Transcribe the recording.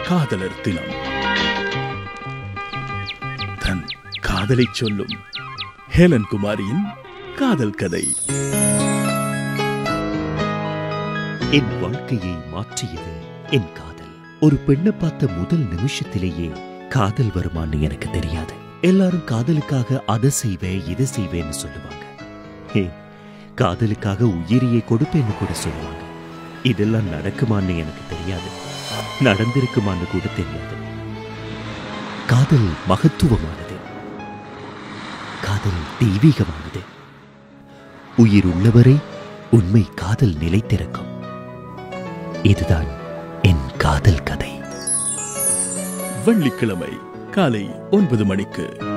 காதலர் தினம் தன் காதலை சொல்லும் ஹேலன் குமாரியின் காதல் கதை என் வாழ்க்கையை மாற்றியது என் காதல் ஒரு பெண்ணை பார்த்த முதல் நிமிஷத்திலேயே காதல் வருமான்னு எனக்கு தெரியாது எல்லாரும் காதலுக்காக அதை செய்வேன் இதை செய்வேன்னு சொல்லுவாங்க ஹே காதலுக்காக உயிரியை கொடுப்பேன்னு கூட சொல்லுவாங்க இதெல்லாம் நடக்குமான்னு எனக்கு தெரியாது நடந்திருக்குமான்னு கூட தெரியாது காதல் மகத்துவமானது காதல் தெய்வீகமானது உயிர் உள்ளவரை உண்மை காதல் நிலைத்திருக்கும் இதுதான் என் காதல் கதை வெள்ளிக்கிழமை காலை ஒன்பது மணிக்கு